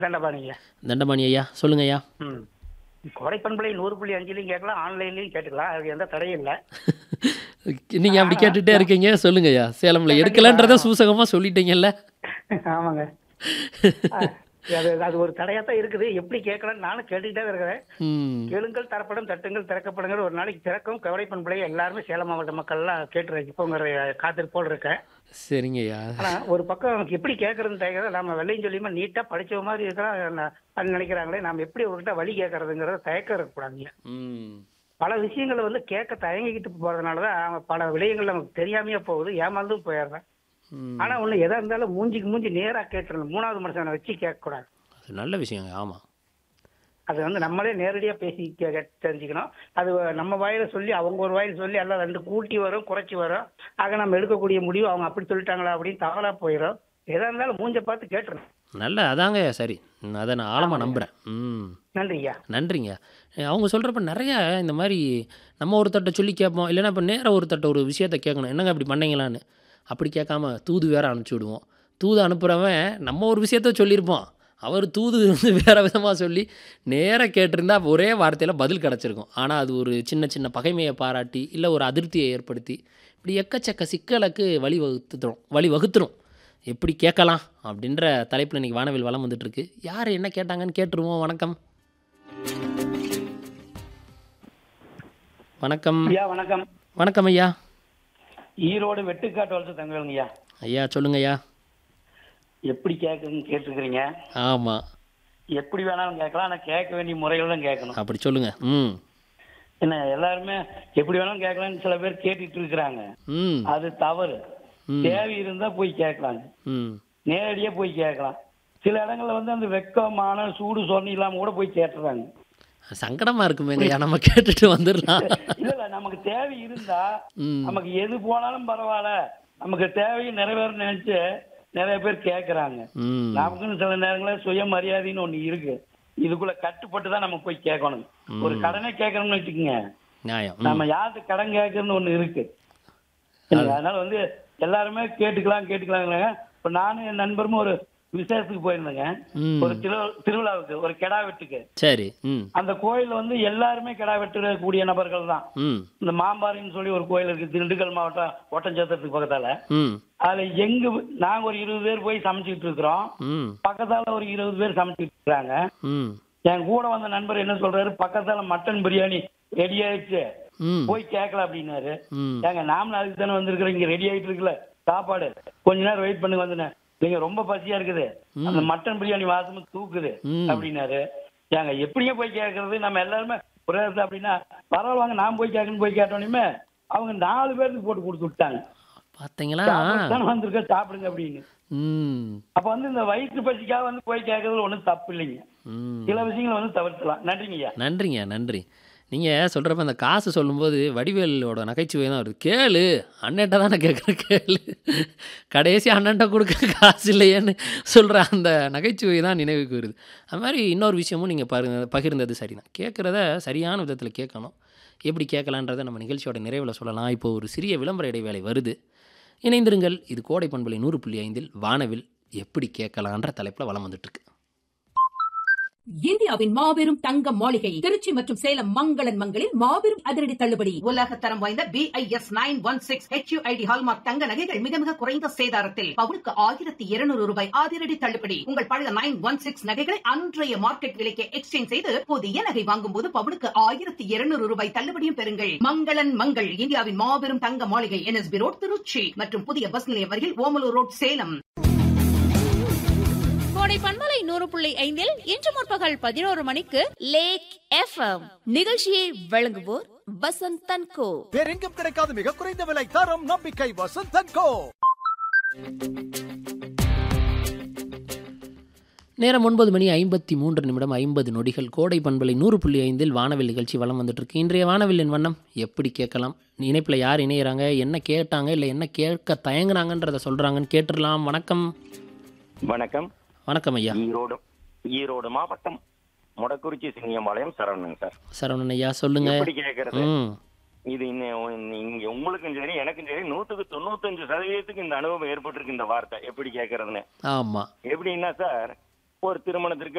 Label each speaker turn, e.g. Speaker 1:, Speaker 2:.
Speaker 1: தண்டபாணிங்க
Speaker 2: தண்டபாணி ஐயா சொல்லுங்க ஐயா
Speaker 1: ம் கோடைப்பண்பலை நூறு புள்ளி அஞ்சுலையும் கேட்கலாம் ஆன்லைன்லையும் கேட்டுக்கலாம் அதுக்கு எந்த தடையும் இல்லை
Speaker 2: நீங்க அப்படி கேட்டுட்டே இருக்கீங்க சொல்லுங்க ஐயா சேலம்ல எடுக்கலன்றத சூசகமா சொல்லிட்டீங்கல்ல
Speaker 1: ஆமாங்க அது அது ஒரு தடையாக தான் இருக்குது எப்படி கேட்கலாம்னு நானும் கேட்டுக்கிட்டே தான் இருக்கிறேன்
Speaker 2: ம்
Speaker 1: கேளுங்கள் தரப்படும் தட்டுங்கள் திறக்கப்படுங்கிற ஒரு நாளைக்கு திறக்கும் கவலைப்பண்பலை எல்லாருமே சேலம் மாவட்ட மக்கள்லாம் கேட்டு ரசிப்போங்கிற காத்திருப்போடு இருக்கேன்
Speaker 2: சரிங்க ஐயா
Speaker 1: ஆனா ஒரு பக்கம் நமக்கு எப்படி கேட்கறதுன்னு தயக்கிறத நம்ம வெள்ளையும் சொல்லியுமா நீட்டா படிச்ச மாதிரி இருக்கிறான் நினைக்கிறாங்களே நம்ம எப்படி அவர்கிட்ட வழி கேட்கறதுங்கிறத தயக்கம் இருக்கக்கூடாதுங்க
Speaker 2: ம்
Speaker 1: பல விஷயங்களை வந்து கேட்க தயங்கிக்கிட்டு போறதுனால தான் அவன் பல விடயங்கள் நமக்கு தெரியாமையே போகுது ஏமாந்தும் போயிடுறேன்
Speaker 2: ம்.
Speaker 1: ஆனா ஒண்ணு எதா இருந்தாலும் மூஞ்சிக்கு மூஞ்சி நேரா கேட்டுறணும் மூணாவது மனுஷனை வச்சு கேட்கக்கூடாது
Speaker 2: அது நல்ல விஷயங்க ஆமா
Speaker 1: அது வந்து நம்மளே நேரடியா பேசி கே- கே- தெரிஞ்சுக்கணும் அது நம்ம வாயில சொல்லி அவங்க ஒரு வாயில சொல்லி எல்லாம் ரெண்டு கூட்டி வரும் குறைச்சி வரும் ஆக நம்ம எடுக்கக்கூடிய முடிவு அவங்க அப்படி சொல்லிட்டாங்களா அப்படின்னு தவறா போயிடும் எதா இருந்தாலும் மூஞ்ச பார்த்து கேட்டுறணும்
Speaker 2: நல்ல அதாங்க சரி ம், அதை நான் ஆழமாக நம்புகிறேன் ம்
Speaker 1: நன்றியா
Speaker 2: நன்றிங்க அஹ் அவங்க சொல்கிறப்ப நிறைய இந்த மாதிரி நம்ம ஒருத்தட்ட சொல்லி கேட்போம் இல்லைன்னா இப்போ நேராக ஒருத்தட்ட ஒரு விஷயத்த கேட்கணும் என்னங்க இப்படி பண்ணீங்களான்னு அப்படி கேட்காம தூது வேற அனுப்பிச்சி விடுவோம் தூது அனுப்புகிறவன் நம்ம ஒரு விஷயத்த சொல்லியிருப்போம் அவர் தூது வந்து வேறு விதமாக சொல்லி நேராக கேட்டிருந்தா ஒரே வார்த்தையில் பதில் கிடச்சிருக்கும் ஆனால் அது ஒரு சின்ன சின்ன பகைமையை பாராட்டி இல்லை ஒரு அதிருப்தியை ஏற்படுத்தி இப்படி எக்கச்சக்க சிக்கலுக்கு வழி வகுத்துரும் வழி வகுத்துரும் எப்படி கேட்கலாம் அப்படின்ற தலைப்பில் இன்றைக்கி வானவில் வளம் வந்துட்டுருக்கு யார் என்ன கேட்டாங்கன்னு கேட்டுருவோம் வணக்கம் வணக்கம்
Speaker 1: ஐயா வணக்கம்
Speaker 2: வணக்கம் ஐயா
Speaker 1: ஈரோடு வெட்டுக்காட்டு வளர்த்து தங்குறங்க ஐயா
Speaker 2: ஐயா சொல்லுங்க ஐயா
Speaker 1: எப்படி கேட்குறதுன்னு கேட்டிருக்கிறீங்க
Speaker 2: ஆமாம்
Speaker 1: எப்படி வேணாலும் கேட்கலாம் ஆனா கேட்க வேண்டிய முறையில் தான் கேட்கணும்
Speaker 2: அப்படி சொல்லுங்க ம்
Speaker 1: என்ன எல்லாருமே எப்படி வேணாலும் கேட்கலாம்னு சில பேர் கேட்டுட்டு இருக்கிறாங்க
Speaker 2: ம்
Speaker 1: அது தவறு
Speaker 2: ம்.
Speaker 1: தேவை இருந்தா போய் கேட்கலாங்க
Speaker 2: ம்
Speaker 1: நேரடியா போய் கேட்கலாம் சில இடங்கள்ல வந்து அந்த வெக்கமான சூடு சொரணை இல்லாம கூட போய் கேட்டுறாங்க
Speaker 2: சங்கடமாக இருக்குமேங்க ஐயா நம்ம கேட்டுட்டு வந்துடலாம்
Speaker 1: இல்ல இல்ல நமக்கு தேவை இருந்தா
Speaker 2: ம்
Speaker 1: நமக்கு எது போனாலும் பரவாயில்ல நமக்கு தேவையை நிறைவேற நினைச்சு நிறைய பேர் கேட்கறாங்க
Speaker 2: ம்
Speaker 1: நமக்குன்னு சில நேரங்களில் சுயமரியாதைன்னு ஒண்ணு இருக்கு இதுக்குள்ள கட்டுப்பட்டு தான் நம்ம போய் கேட்கணும் ஒரு கடனை கேட்கணும்னு வச்சுக்கோங்க
Speaker 2: நியாயம் ம்.
Speaker 1: நம்ம யாருக்கு கடன் கேட்கறதுன்னு ஒண்ணு இருக்கு அதனால வந்து எல்லாருமே கேட்டுக்கலாம் கேட்டுக்கலாங்கிறாங்க இப்ப நானும் என் நண்பரும் ஒரு விசேஷத்துக்கு போயிருந்தேங்க
Speaker 2: ம்
Speaker 1: ஒரு திரு திருவிழாவுக்கு ஒரு கெடா வெட்டுக்கு
Speaker 2: சரி ம்
Speaker 1: அந்த கோயில் வந்து எல்லாருமே கெடா வெட்டக்கூடிய நபர்கள் தான்
Speaker 2: ம்
Speaker 1: இந்த மாம்பாரின்னு சொல்லி ஒரு கோயில் இருக்கு திண்டுக்கல் மாவட்டம் ஒட்டஞ்சத்திரத்துக்கு பக்கத்தால
Speaker 2: ம்
Speaker 1: அதுல எங்க நாங்க ஒரு இருபது பேர் போய் சமைச்சுக்கிட்டு இருக்கிறோம்
Speaker 2: ம்
Speaker 1: பக்கத்தால ஒரு இருபது பேர் சமைச்சுக்கிட்டு இருக்காங்க
Speaker 2: ம்
Speaker 1: என் கூட வந்த நண்பர் என்ன சொல்றாரு பக்கத்தால மட்டன் பிரியாணி ரெடி ஆயிடுச்சு
Speaker 2: ம்
Speaker 1: போய் கேட்கலாம் அப்படின்னாரு
Speaker 2: ம்
Speaker 1: ஏங்க நாமளும் அதுக்கு தானே வந்திருக்கிறோம் இங்க ரெடி ஆயிட்டு இருக்குல்ல சாப்பாடு கொஞ்ச நேரம் வெயிட் பண்ணுங்க வந்தேன் நீங்க ரொம்ப பசியா இருக்குது அந்த மட்டன் பிரியாணி வாசமும் தூக்குது
Speaker 2: ம்.
Speaker 1: அப்படின்னாரு ஏங்க எப்படிங்க போய் கேட்கறது நம்ம எல்லாருமே ஒரே இடத்துல அப்படின்னா பரவாயில்ல வாங்க நான் போய் கேட்கணும் போய் கேட்டோன்னே அவங்க நாலு பேருக்கு போட்டு கொடுத்து விட்டாங்க
Speaker 2: பார்த்தீங்களா
Speaker 1: சாப்பிட்டு வந்திருக்க சாப்பிடுங்க அப்படின்னு
Speaker 2: ம்
Speaker 1: அப்ப வந்து இந்த வயிற்று பசிக்காக வந்து போய் கேட்கறதுல ஒண்ணும் தப்பு இல்லைங்க
Speaker 2: ம்
Speaker 1: சில விஷயங்களை வந்து தவிர்க்கலாம் நன்றிங்க ஐயா
Speaker 2: நன்றிங்க நன்றி நீங்கள் சொல்கிறப்ப அந்த காசு சொல்லும்போது வடிவேலோட நகைச்சுவை தான் வருது கேளு அண்ணன்ட்ட தானே கேட்குறேன் கேளு கடைசி அண்ணன்ட்ட கொடுக்க காசு இல்லையேன்னு சொல்கிற அந்த நகைச்சுவை தான் நினைவுக்கு வருது அது மாதிரி இன்னொரு விஷயமும் நீங்கள் பாருங்க பகிர்ந்தது சரிதான் கேட்குறத சரியான விதத்தில் கேட்கணும் எப்படி கேட்கலான்றதை நம்ம நிகழ்ச்சியோட நிறைவில் சொல்லலாம் இப்போ ஒரு சிறிய விளம்பர இடைவேளை வருது இணைந்திருங்கள் இது கோடை பண்பலை நூறு புள்ளி ஐந்தில் வானவில் எப்படி கேட்கலான்ற தலைப்பில் வளம் வந்துட்டுருக்கு
Speaker 3: இந்தியாவின் மாபெரும் தங்க மாளிகை திருச்சி மற்றும் சேலம் மங்களன் மங்களில் மாபெரும் அதிரடி தள்ளுபடி
Speaker 4: உலக தரம் வாய்ந்த BIS nine one six HUID hallmark தங்க நகைகள் மிக மிக குறைந்த சேதாரத்தில் பவுனுக்கு ஆயிரத்தி இருநூறு ரூபாய் அதிரடி தள்ளுபடி உங்கள் பழைய நைன் ஒன் சிக்ஸ் நகைகளை அன்றைய மார்க்கெட் விலைக்கு எக்ஸ்சேஞ்ச் செய்து புதிய நகை வாங்கும் போது பவுனுக்கு ஆயிரத்தி இருநூறு ரூபாய் தள்ளுபடியும் பெறுங்கள் மங்களன் மங்கள் இந்தியாவின் மாபெரும் தங்க மாளிகை என்எஸ்பி ரோட் திருச்சி மற்றும் புதிய பஸ் நிலையம் அருகில் ஓமலூர் ரோட் சேலம்
Speaker 5: கோடை பண்பலை நூறு புள்ளி ஐந்தில் இன்று முற்பகல் பதினோரு மணிக்கு லேக் எஃப்எம் நிகழ்ச்சியை வழங்குவோர் வசந்த் தன்கோ
Speaker 6: வேறெங்கும் கிடைக்காத மிக குறைந்த விலை தரம் நம்பிக்கை வசந்தன் கோ
Speaker 2: நேரம் ஒன்பது மணி ஐம்பத்தி மூன்று நிமிடம் ஐம்பது நொடிகள் கோடை பண்பலை நூறு புள்ளி ஐந்தில் வானவில் நிகழ்ச்சி வலம் வந்துட்டு இருக்கு இன்றைய வானவில்லின் வண்ணம் எப்படி கேட்கலாம் இணைப்பில் யார் இணையிறாங்க என்ன கேட்டாங்க இல்லை என்ன கேட்க தயங்குனாங்கன்றத சொல்கிறாங்கன்னு கேட்டுடலாம் வணக்கம்
Speaker 7: வணக்கம்
Speaker 2: வணக்கம் ஐயா
Speaker 7: ஈரோடு ஈரோடு மாவட்டம் மொடக்குறிச்சி சிங்கம்பாளையம் சரவணன் சார்
Speaker 2: சரவணன் ஐயா சொல்லுங்க
Speaker 7: எப்படி கேட்கறது
Speaker 2: ம்
Speaker 7: இது இன்னும் இங்க உங்களுக்கும் சரி எனக்கும் சரி நூத்துக்கு தொண்ணூத்தஞ்சு சதவீதத்துக்கு இந்த அனுபவம் ஏற்பட்டிருக்கு இந்த வார்த்தை எப்படி கேட்கறதுன்னு
Speaker 2: ஆமாம்
Speaker 7: எப்படின்னா சார் ஒரு திருமணத்திற்கு